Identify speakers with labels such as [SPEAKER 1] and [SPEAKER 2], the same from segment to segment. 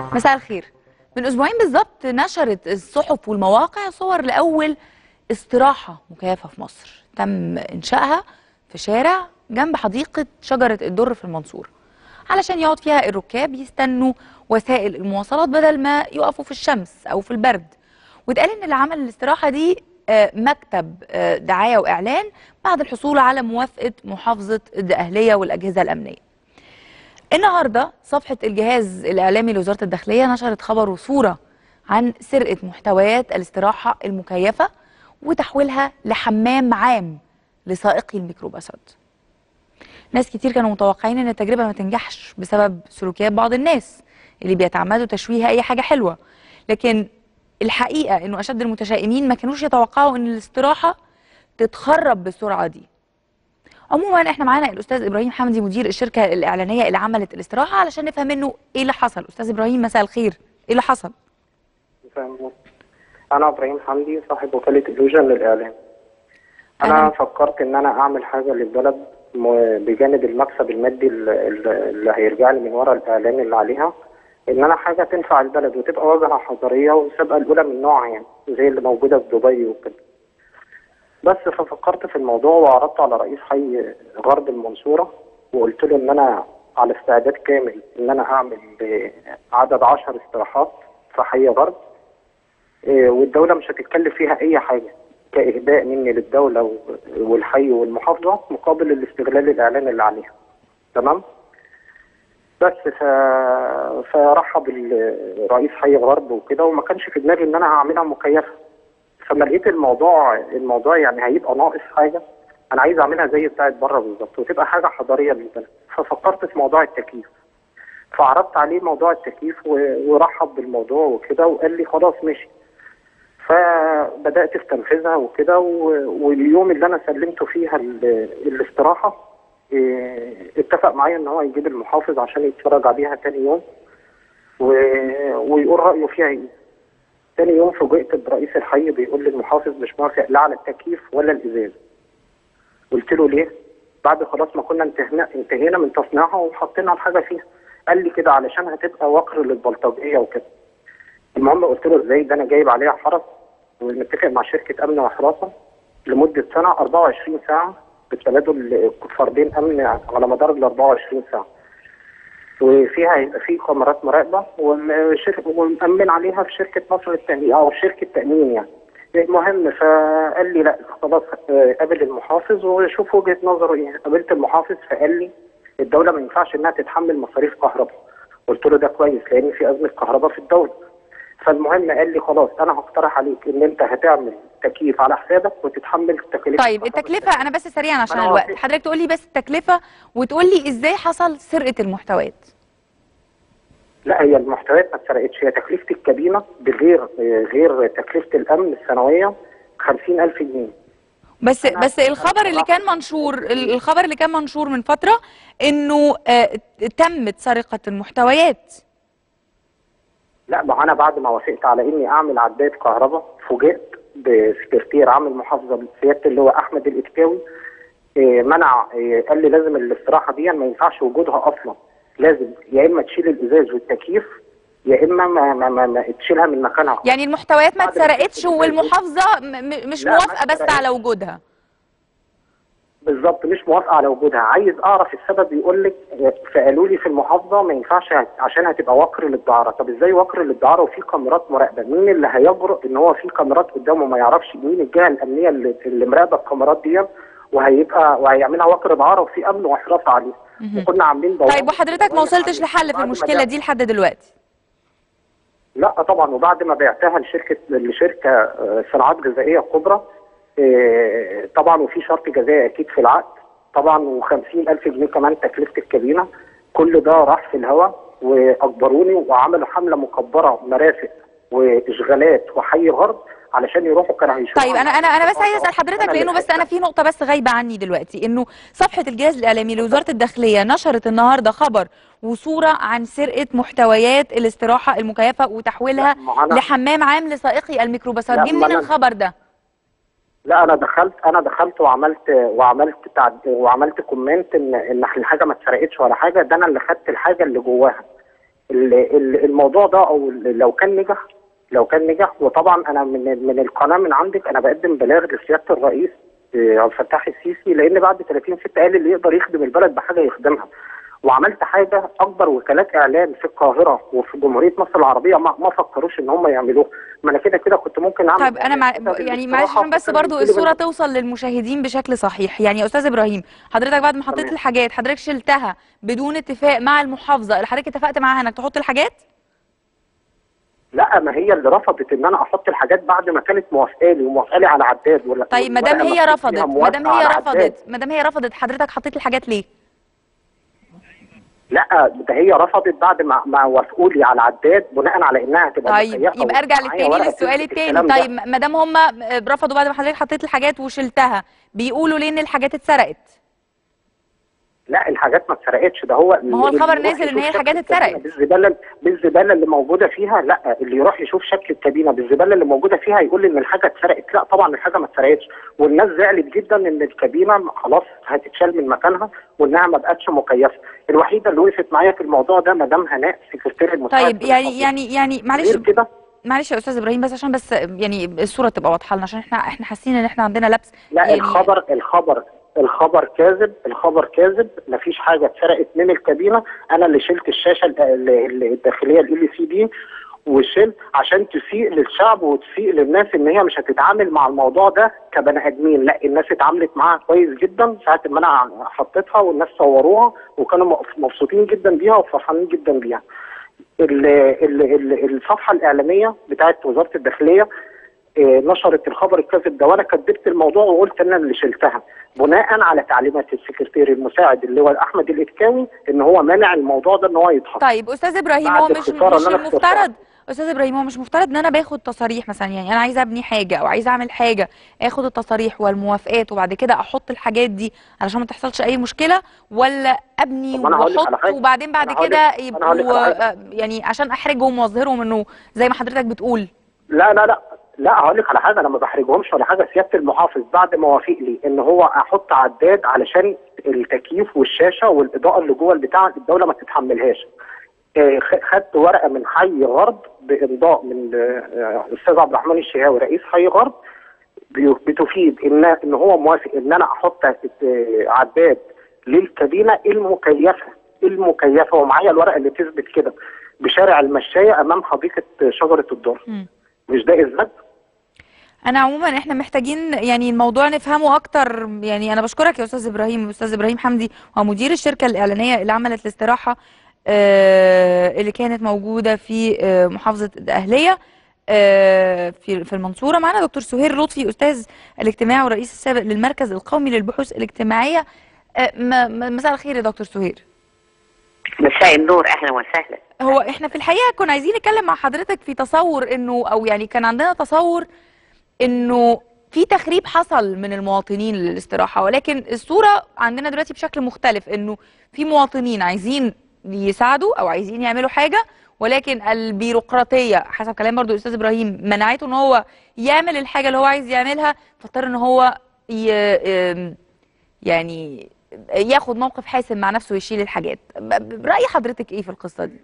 [SPEAKER 1] مساء الخير من اسبوعين بالظبط نشرت الصحف والمواقع صور لاول استراحه مكيفه في مصر تم انشائها في شارع جنب حديقه شجره الدر في المنصوره علشان يقعد فيها الركاب يستنوا وسائل المواصلات بدل ما يقفوا في الشمس او في البرد واتقال ان اللي عمل الاستراحه دي آه، مكتب آه، دعايه واعلان بعد الحصول على موافقه محافظه الدقهليه والاجهزه الامنيه النهارده صفحه الجهاز الاعلامي لوزاره الداخليه نشرت خبر وصوره عن سرقه محتويات الاستراحه المكيفه وتحويلها لحمام عام لسائقي الميكروباصات. ناس كتير كانوا متوقعين ان التجربه ما تنجحش بسبب سلوكيات بعض الناس اللي بيتعمدوا تشويه اي حاجه حلوه لكن الحقيقه انه اشد المتشائمين ما كانوش يتوقعوا ان الاستراحه تتخرب بالسرعه دي. عموما احنا معانا الاستاذ ابراهيم حمدي مدير الشركه الاعلانيه اللي عملت الاستراحه علشان نفهم منه ايه اللي حصل استاذ ابراهيم مساء الخير ايه اللي حصل
[SPEAKER 2] فاهم انا ابراهيم حمدي صاحب وكاله الوجن للاعلام انا
[SPEAKER 1] أهلاً.
[SPEAKER 2] فكرت ان انا اعمل حاجه للبلد م- بجانب المكسب المادي ال- ال- اللي هيرجع لي من ورا الاعلان اللي عليها ان انا حاجه تنفع البلد وتبقى واجهه حضاريه والسابقه الاولى من نوعها يعني زي اللي موجوده في دبي وكده بس ففكرت في الموضوع وعرضت على رئيس حي غرب المنصوره وقلت له ان انا على استعداد كامل ان انا اعمل آه، عدد 10 استراحات في حي غرب إيه، والدولة مش هتتكلف فيها أي حاجة كإهداء مني للدولة و- والحي والمحافظة مقابل الاستغلال الإعلاني اللي عليها تمام بس ف... فرحب ال- رئيس حي غرب وكده وما كانش في دماغي إن أنا هعملها مكيفة فما لقيت الموضوع الموضوع يعني هيبقى ناقص حاجة أنا عايز أعملها زي بتاعت بره بالظبط وتبقى حاجة حضارية للبلد ففكرت في موضوع التكييف فعرضت عليه موضوع التكييف و- ورحب بالموضوع وكده وقال لي خلاص ماشي فبدات في تنفيذها وكده و- واليوم اللي انا سلمته فيها ال- الاستراحه إيه، اتفق معايا ان هو يجيب المحافظ عشان يتفرج عليها تاني يوم و- ويقول رايه فيها ايه تاني يوم فوجئت برئيس الحي بيقول لي المحافظ مش موافق لا على التكييف ولا الازاز قلت له ليه بعد خلاص ما كنا انتهينا انتهينا من تصنيعها وحطينا الحاجه فيها قال لي كده علشان هتبقى وقر للبلطجيه وكده المهم قلت له ازاي ده انا جايب عليها حرس ومتفق مع شركه امن وحراسه لمده سنه 24 ساعه بتبادل فردين امن على مدار ال 24 ساعه. وفيها هيبقى في كاميرات مراقبه وشركه ومأمن عليها في شركه مصر للتأمين او شركه تأمين يعني. المهم فقال لي لا خلاص آه، قابل المحافظ وشوف وجهه نظره ايه قابلت المحافظ فقال لي الدوله ما ينفعش انها تتحمل مصاريف كهرباء قلت له ده كويس لان في ازمه كهرباء في الدوله فالمهم قال لي خلاص انا هقترح عليك ان انت هتعمل تكييف على حسابك وتتحمل تكاليف
[SPEAKER 1] طيب
[SPEAKER 2] الكهرباء.
[SPEAKER 1] التكلفه انا بس سريعا عشان
[SPEAKER 2] أنا
[SPEAKER 1] الوقت
[SPEAKER 2] وافق.
[SPEAKER 1] حضرتك تقول لي بس التكلفه وتقول لي ازاي حصل سرقه المحتويات
[SPEAKER 2] لا هي المحتويات ما اتسرقتش هي تكلفه الكابينه بغير آه، غير تكلفه الامن السنويه 50000 جنيه
[SPEAKER 1] بس
[SPEAKER 2] أنا-
[SPEAKER 1] بس الخبر اللي كان منشور ال- الخبر اللي كان منشور من فتره انه آه، تمت سرقه المحتويات
[SPEAKER 2] لا ما انا بعد ما وافقت على اني اعمل عداد كهرباء فوجئت بسكرتير عام المحافظه سياده اللي هو احمد الاتكاوي إيه، منع إيه، قال لي لازم الاستراحه دي ما ينفعش وجودها اصلا لازم يا اما تشيل الازاز والتكييف يا اما ما, ما, ما, ما تشيلها من مكانها
[SPEAKER 1] يعني المحتويات ما
[SPEAKER 2] بعد ما
[SPEAKER 1] اتسرقتش
[SPEAKER 2] شفت
[SPEAKER 1] والمحافظه م- م- مش
[SPEAKER 2] لا، ما
[SPEAKER 1] موافقه بس
[SPEAKER 2] اتسرقتش.
[SPEAKER 1] على وجودها
[SPEAKER 2] بالظبط مش موافقه على وجودها عايز اعرف السبب يقول لك فقالوا لي في المحافظه ما ينفعش عشان هتبقى وقر للدعاره طب ازاي وقر للدعاره وفي كاميرات مراقبه مين اللي هيجرؤ ان هو في كاميرات قدامه ما يعرفش مين الجهه الامنيه اللي, اللي مراقبه الكاميرات دي وهيبقى وهيعملها وقر دعاره وفي امن وحراسه عليه
[SPEAKER 1] مهم.
[SPEAKER 2] وكنا عاملين ضوابط
[SPEAKER 1] طيب وحضرتك ما وصلتش لحل في
[SPEAKER 2] بعد ما
[SPEAKER 1] المشكله
[SPEAKER 2] جاء-
[SPEAKER 1] دي لحد دلوقتي
[SPEAKER 2] لا طبعا وبعد ما بعتها لشركه لشركه آه، صناعات غذائيه كبرى آه، طبعا وفي شرط جزائي اكيد في العقد طبعا و50 الف جنيه كمان تكلفه الكابينه كل ده راح في الهواء واجبروني وعملوا حمله مكبره مرافق واشغالات وحي غرب علشان يروحوا كانوا هيشوفوا
[SPEAKER 1] طيب انا انا انا بس عايزه اسال حضرتك لانه بس انا في نقطه بس غايبه عني دلوقتي انه صفحه الجهاز الاعلامي لوزاره الداخليه نشرت النهارده خبر وصوره عن سرقه محتويات الاستراحه المكيفه وتحويلها
[SPEAKER 2] لا، ما أنا-
[SPEAKER 1] لحمام عام لسائقي الميكروباصات
[SPEAKER 2] لا،
[SPEAKER 1] جه
[SPEAKER 2] ما
[SPEAKER 1] منين
[SPEAKER 2] أنا-
[SPEAKER 1] الخبر ده
[SPEAKER 2] لا انا دخلت انا دخلت وعملت وعملت تعد... وعملت كومنت ان ان الحاجه ما اتسرقتش ولا حاجه ده انا اللي خدت الحاجه اللي جواها ال- ال- الموضوع ده او ال- لو كان نجح لو كان نجح وطبعا انا من من القناه من عندك انا بقدم بلاغ لسياده الرئيس آه، عبد الفتاح السيسي لان بعد 30 6 قال اللي يقدر يخدم البلد بحاجه يخدمها وعملت حاجه اكبر وكالات اعلام في القاهره وفي جمهوريه مصر العربيه ما, ما فكروش ان هم يعملوها ما انا كده كده كنت ممكن اعمل
[SPEAKER 1] طيب انا مع...
[SPEAKER 2] كده
[SPEAKER 1] يعني معلش
[SPEAKER 2] بالاستراحة
[SPEAKER 1] عشان بس
[SPEAKER 2] وكان
[SPEAKER 1] برضو
[SPEAKER 2] يجيلي
[SPEAKER 1] الصوره
[SPEAKER 2] من-
[SPEAKER 1] توصل للمشاهدين بشكل صحيح يعني يا استاذ ابراهيم حضرتك بعد ما حطيت
[SPEAKER 2] تمام.
[SPEAKER 1] الحاجات حضرتك شلتها بدون اتفاق مع المحافظه اللي حضرتك اتفقت معاها انك تحط الحاجات
[SPEAKER 2] لا ما هي اللي رفضت ان انا احط الحاجات بعد ما كانت موافقالي وموافقالي على عداد ولا
[SPEAKER 1] طيب ما دام
[SPEAKER 2] والورقة
[SPEAKER 1] هي
[SPEAKER 2] مكتوب فيها
[SPEAKER 1] رفضت ما دام
[SPEAKER 2] موافقة
[SPEAKER 1] هي
[SPEAKER 2] على عداد.
[SPEAKER 1] رفضت ما دام هي رفضت حضرتك حطيت الحاجات ليه
[SPEAKER 2] لا ده هي رفضت بعد ما ما وافقوا لي على عداد بناء على انها هتبقى
[SPEAKER 1] طيب
[SPEAKER 2] مكيفة
[SPEAKER 1] يبقى ارجع
[SPEAKER 2] ومعايا
[SPEAKER 1] للتاني
[SPEAKER 2] ورقة
[SPEAKER 1] للسؤال
[SPEAKER 2] تثبت
[SPEAKER 1] التاني
[SPEAKER 2] الكلام ده.
[SPEAKER 1] طيب ما دام هم رفضوا بعد ما حضرتك حطيت الحاجات وشلتها بيقولوا ليه ان الحاجات اتسرقت
[SPEAKER 2] لا الحاجات ما اتسرقتش ده هو
[SPEAKER 1] ما هو
[SPEAKER 2] اللي
[SPEAKER 1] الخبر
[SPEAKER 2] يروح
[SPEAKER 1] نازل إن
[SPEAKER 2] يشوف
[SPEAKER 1] هي
[SPEAKER 2] شكل
[SPEAKER 1] الحاجات
[SPEAKER 2] الكابينة
[SPEAKER 1] اتسرقت.
[SPEAKER 2] بالزباله بالزباله اللي موجوده فيها لا اللي يروح يشوف شكل الكابينه بالزباله اللي موجوده فيها يقول لي ان الحاجه اتسرقت لا طبعا الحاجه ما اتسرقتش والناس زعلت جدا ان الكابينه خلاص هتتشال من مكانها وانها ما بقتش مكيفه الوحيده اللي وقفت معايا في الموضوع ده مدام هناء سكرتير المساعد
[SPEAKER 1] طيب يعني يعني يعني معلش
[SPEAKER 2] غير كده
[SPEAKER 1] معلش يا استاذ ابراهيم بس عشان بس يعني الصوره تبقى واضحه لنا عشان احنا احنا حاسين ان احنا عندنا لبس
[SPEAKER 2] لا
[SPEAKER 1] يعني
[SPEAKER 2] الخبر الخبر الخبر كاذب الخبر كاذب مفيش حاجه اتسرقت من الكابينه انا اللي شلت الشاشه ال- ال- الداخليه ال سي دي وشلت عشان تسيء للشعب وتسيء للناس ان هي مش هتتعامل مع الموضوع ده كبني ادمين لا الناس اتعاملت معاها كويس جدا ساعه ما انا حطيتها والناس صوروها وكانوا مبسوطين جدا بيها وفرحانين جدا بيها ال- ال- ال- الصفحه الاعلاميه بتاعت وزاره الداخليه آه، نشرت الخبر الكاذب ده وانا كذبت الموضوع وقلت انا اللي شلتها بناء على تعليمات السكرتير المساعد اللي هو احمد الاتكاوي ان هو منع الموضوع ده ان هو يتحط
[SPEAKER 1] طيب استاذ ابراهيم
[SPEAKER 2] بعد
[SPEAKER 1] هو مش
[SPEAKER 2] الخسارة
[SPEAKER 1] مش
[SPEAKER 2] اللي أنا
[SPEAKER 1] المفترض
[SPEAKER 2] خسرتها.
[SPEAKER 1] استاذ ابراهيم هو مش مفترض ان انا باخد تصاريح مثلا يعني انا عايزه ابني حاجه او عايزه اعمل حاجه اخد التصاريح والموافقات وبعد كده احط الحاجات دي علشان ما تحصلش اي مشكله ولا ابني
[SPEAKER 2] طب أنا هقول لك على
[SPEAKER 1] واحط
[SPEAKER 2] حاجة.
[SPEAKER 1] وبعدين بعد
[SPEAKER 2] أنا هقول
[SPEAKER 1] كده
[SPEAKER 2] لك- أنا هقول لك على
[SPEAKER 1] يبقوا آه، يعني عشان احرجهم واظهرهم انه زي ما حضرتك بتقول
[SPEAKER 2] لا لا لا لا هقول لك على حاجه انا ما بحرجهمش ولا حاجه سياده المحافظ بعد ما وافق لي ان هو احط عداد علشان التكييف والشاشه والاضاءه اللي جوه البتاع الدوله ما تتحملهاش آه، خ- خدت ورقه من حي غرب بامضاء من آه، الاستاذ عبد الرحمن الشهاوي رئيس حي غرب بي- بتفيد ان ان هو موافق ان انا احط آه، عداد للكابينه المكيفه المكيفه ومعايا الورقه اللي تثبت كده بشارع المشايه امام حديقه شجره الدر
[SPEAKER 1] مم.
[SPEAKER 2] مش ده اثبات
[SPEAKER 1] انا عموما احنا محتاجين يعني الموضوع نفهمه اكتر يعني انا بشكرك يا استاذ ابراهيم استاذ ابراهيم حمدي هو مدير الشركه الاعلانيه اللي عملت الاستراحه آه، اللي كانت موجوده في آه، محافظه الاهليه آه، في في المنصوره معانا دكتور سهير لطفي استاذ الاجتماع والرئيس السابق للمركز القومي للبحوث الاجتماعيه آه، م- م- مساء الخير يا دكتور سهير
[SPEAKER 3] مساء النور اهلا وسهلا
[SPEAKER 1] هو احنا في الحقيقه كنا عايزين نتكلم مع حضرتك في تصور انه او يعني كان عندنا تصور انه في تخريب حصل من المواطنين للاستراحه ولكن الصوره عندنا دلوقتي بشكل مختلف انه في مواطنين عايزين يساعدوا او عايزين يعملوا حاجه ولكن البيروقراطيه حسب كلام برضو الاستاذ ابراهيم منعته ان هو يعمل الحاجه اللي هو عايز يعملها فاضطر ان هو ي... ام- يعني ياخد موقف حاسم مع نفسه ويشيل الحاجات ب- برأي حضرتك ايه في القصه دي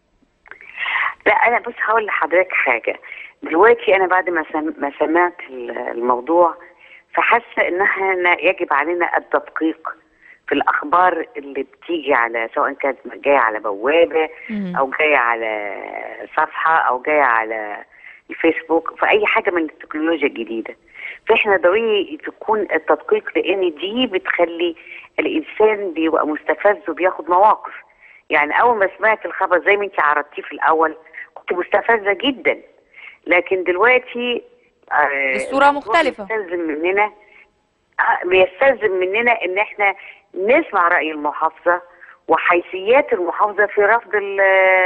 [SPEAKER 3] لا انا بص هقول لحضرتك حاجه دلوقتي انا بعد ما سم... ما سمعت ال- الموضوع فحاسه ان احنا يجب علينا التدقيق في الاخبار اللي بتيجي على سواء كانت جايه على بوابه
[SPEAKER 1] مم.
[SPEAKER 3] او جايه على صفحه او جايه على الفيسبوك في اي حاجه من التكنولوجيا الجديده فاحنا ضروري تكون التدقيق لان دي بتخلي الانسان بيبقى مستفز وبياخد مواقف يعني اول ما سمعت الخبر زي ما انت عرضتيه في الاول كنت مستفزه جدا لكن دلوقتي آه،
[SPEAKER 1] الصورة
[SPEAKER 3] الموضوع
[SPEAKER 1] مختلفة.
[SPEAKER 3] بيستلزم مننا آه، بيستلزم مننا ان احنا نسمع راي المحافظه وحيثيات المحافظه في رفض ال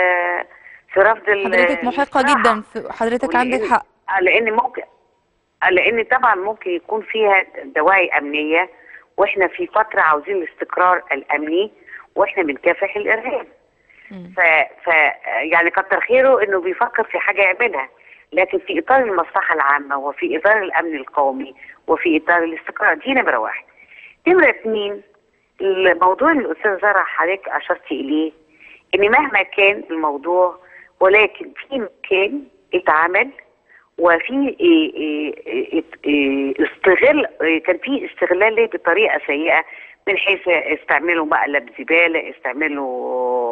[SPEAKER 3] في رفض ال-
[SPEAKER 1] حضرتك محقه
[SPEAKER 3] الاستراحة.
[SPEAKER 1] جدا في حضرتك عندك
[SPEAKER 3] ولأن-
[SPEAKER 1] حق
[SPEAKER 3] آه، لان ممكن آه، لان طبعا ممكن يكون فيها دواعي امنيه واحنا في فتره عاوزين الاستقرار الامني واحنا بنكافح الارهاب
[SPEAKER 1] مم.
[SPEAKER 3] ف... ف يعني كتر خيره انه بيفكر في حاجه يعملها لكن في اطار المصلحه العامه وفي اطار الامن القومي وفي اطار الاستقرار دي نمره واحد نمره اثنين الموضوع اللي الاستاذ زرع حضرتك اشرت اليه ان مهما كان الموضوع ولكن في مكان اتعمل وفي إيه إيه إيه استغل إيه كان في استغلال ليه بطريقه سيئه من حيث استعملوا مقلب زباله استعملوا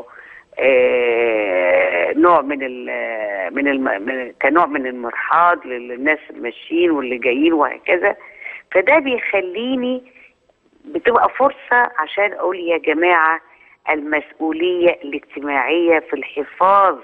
[SPEAKER 3] آه، نوع من ال من الم من كنوع من المرحاض للناس الماشيين واللي جايين وهكذا فده بيخليني بتبقى فرصة عشان أقول يا جماعة المسؤولية الاجتماعية في الحفاظ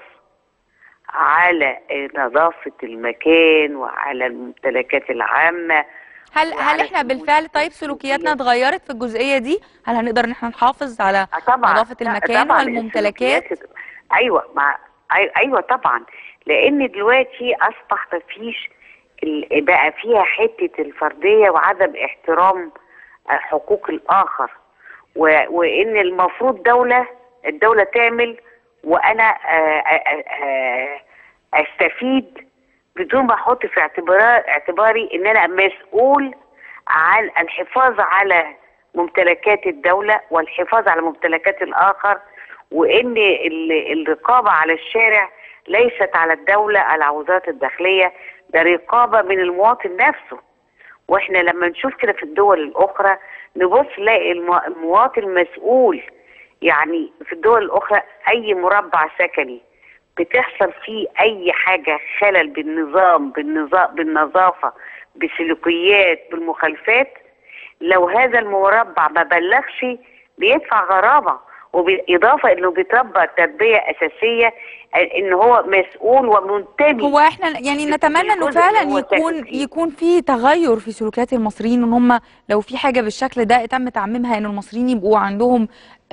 [SPEAKER 3] على نظافة المكان وعلى الممتلكات العامة
[SPEAKER 1] هل هل
[SPEAKER 3] وعلى
[SPEAKER 1] احنا بالفعل طيب سلوكياتنا اتغيرت في الجزئيه دي هل هنقدر ان احنا نحافظ على
[SPEAKER 3] آه طبعا
[SPEAKER 1] نظافه
[SPEAKER 3] لا
[SPEAKER 1] المكان
[SPEAKER 3] طبعا
[SPEAKER 1] والممتلكات
[SPEAKER 3] السلوكيات- ايوه مع أي- ايوه طبعا لان دلوقتي اصبح مفيش ال- بقى فيها حته الفرديه وعدم احترام آه، حقوق الاخر و- وان المفروض دوله الدوله تعمل وانا آه، آه، آه، استفيد بدون ما احط في اعتبار اعتباري ان انا مسؤول عن الحفاظ على ممتلكات الدولة والحفاظ على ممتلكات الآخر وإن ال- الرقابة على الشارع ليست على الدولة على وزارة الداخلية ده رقابة من المواطن نفسه واحنا لما نشوف كده في الدول الأخرى نبص نلاقي الم- المواطن مسؤول يعني في الدول الأخرى أي مربع سكني بتحصل فيه أي حاجة خلل بالنظام بالنظام بالنظافة بسلوكيات بالمخالفات لو هذا المربع ما بلغش بيدفع غرامة وبالإضافة إنه بيتربى تربية أساسية إن هو مسؤول ومنتبه
[SPEAKER 1] هو احنا يعني نتمنى انه
[SPEAKER 3] الجزء
[SPEAKER 1] فعلا
[SPEAKER 3] اللي هو
[SPEAKER 1] يكون
[SPEAKER 3] ساكن فيه.
[SPEAKER 1] يكون في تغير في سلوكيات المصريين ان هم لو في حاجه بالشكل ده تم تعميمها ان المصريين يبقوا عندهم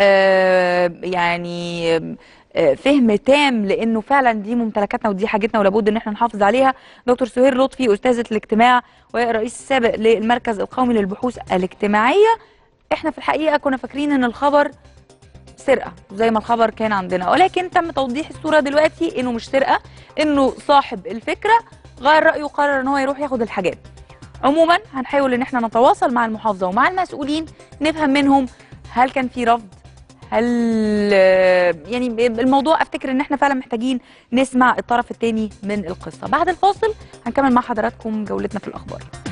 [SPEAKER 1] آه يعني آه فهم تام لانه فعلا دي ممتلكاتنا ودي حاجتنا ولابد ان احنا نحافظ عليها دكتور سهير لطفي استاذه الاجتماع والرئيس السابق للمركز القومي للبحوث الاجتماعيه احنا في الحقيقه كنا فاكرين ان الخبر سرقه زي ما الخبر كان عندنا ولكن تم توضيح الصوره دلوقتي انه مش سرقه انه صاحب الفكره غير رايه وقرر ان هو يروح ياخد الحاجات عموما هنحاول ان احنا نتواصل مع المحافظه ومع المسؤولين نفهم منهم هل كان في رفض هل آه، يعني الموضوع افتكر ان احنا فعلا محتاجين نسمع الطرف الثاني من القصه بعد الفاصل هنكمل مع حضراتكم جولتنا في الاخبار